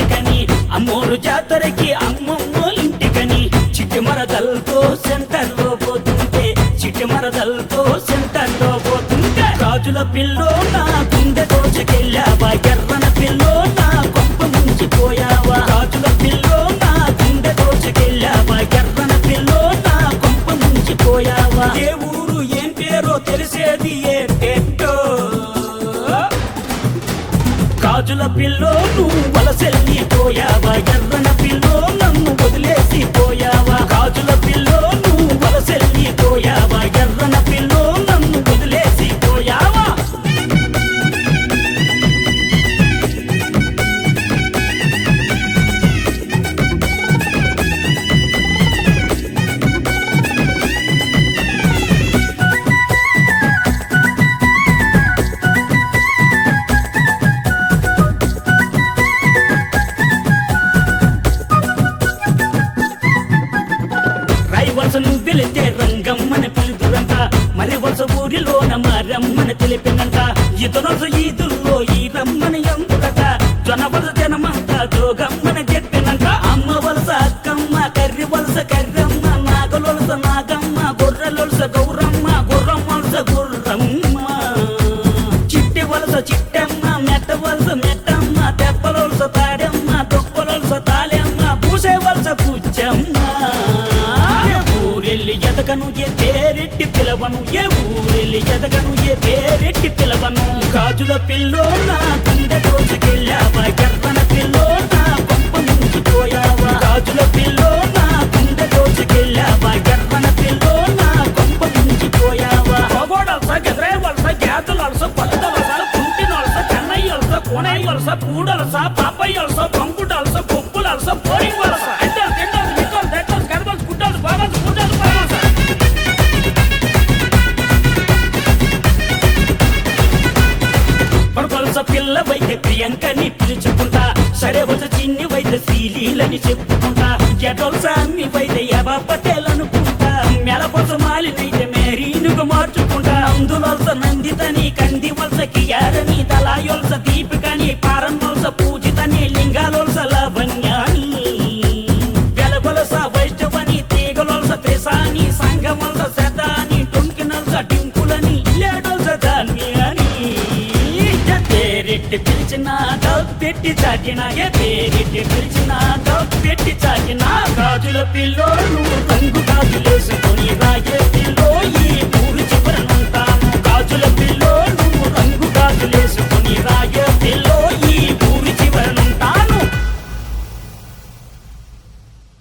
ఇంటికని అమ్మోరు జాతరకి అమ్మమ్మోలింటికని చిట్టి మరదలతో సెంటర్ లో పోతుంటే చిట్టి మరదలతో సెంటర్ లో పోతుంటే రాజుల పిల్లో నా గుండె దోచకెళ్ళావా ఎర్రన పిల్లో నా కొంప నుంచి పోయావా రాజుల పిల్లో నా గుండె దోచకెళ్ళావా ఎర్రన పిల్లో నా కొంప నుంచి పోయావా ఏ ఊరు ఏం పేరో తెలిసేది ఏ టెట్టో గాజుల పిల్లో నువ్వు వలసెల్లి పోయావా ఎర్రన పిల్లో నన్ను వదిలేసి పోయావా గాజుల పిల్లో నువ్వు వలసెల్లి పోయావా ఎర్రన పిల్లో నన్ను వదిలేసి పోయావా రై వలస నువ్వు వెళితే రంగమ్మని పిలుదురంట మరి వలస ఊరిలోన మారమ్మని తెలిపినంట ఇతరుల ఈదుల్లో ఈ రమ్మని ఎందుకట జొన్న వలస జనమంతా జోగమ్మని చెప్పినంట అమ్మ వలస అక్కమ్మ కర్రి వలస కర్రమ్మ నాగలొలస నాగమ్మ గొర్రెలొలస గౌరమ్మ గుర్రం వలస గుర్రమ్మ చిట్టి వలస చిట్టమ్మ మెట్ట వలస మెట్టమ్మ తెప్పలొలస తాడమ్మ తొప్పలొలస తాళెమ్మ పూసే వలస పుచ్చమ్మ ఏ ఊరెళ్ళి ఎదగను ఏ పేరెట్టి పిలవను ఏ ఊరెళ్ళి ఎదగను ఏ పేరెట్టి పిలవను గాజుల పిల్లో నా గుండె దోచుకెళ్ళావా ఎర్రన పిల్లో నా కొంప నుంచి పోయావా గాజుల పిల్లో నా గుండె దోచుకెళ్ళావా ఎర్రన పిల్లో నా కొంప నుంచి పోయావా మగోడల్స గెదరే వలస గ్యాతులు అలస పట్టుద వలస కుంటిన వలస చెన్నై వలస కోనై వలస పూడలస పాపయ్య వలస పంకుడు అలస పప్పులు అలస పోయింగ్ వలస ఎంటల్ తింటల్ మిట్టల్ దెట్టల్ గడబల్ గుడ్డల్ బాబల్ గుడ్డల్ బాబల్ పడవలస పిల్ల వైద్య ప్రియాంకని పిలుచుకుంటా సరే వలస చిన్ని వైద్య శ్రీలీలని చెప్పుకుంటా ఎటొలస అన్ని వైద్య యబా పటేల్ అనుకుంటా మెలపొలస మాలినైతే మేరీనుగా మార్చుకుంటా అందువలస నందితని కంది వలస కియారని దళాయొలస దీపికని పారం వలస పూజితని లింగాలొలస లావణ్యాని వెలగొలస వైష్ణవని తీగలొలస త్రిసాని సంగమొలస శతాని టొంకినొలస డింకులని లేడొలస ధాన్యాని పేరెట్టి పిలిచిన పెట్టి చాటిన ఏ పేరెట్టి పిలిచిన పెట్టి చాటిన గాజుల పిల్లో నువ్వు రంగు గాజులేసుకొని రాయే పిల్లో ఈ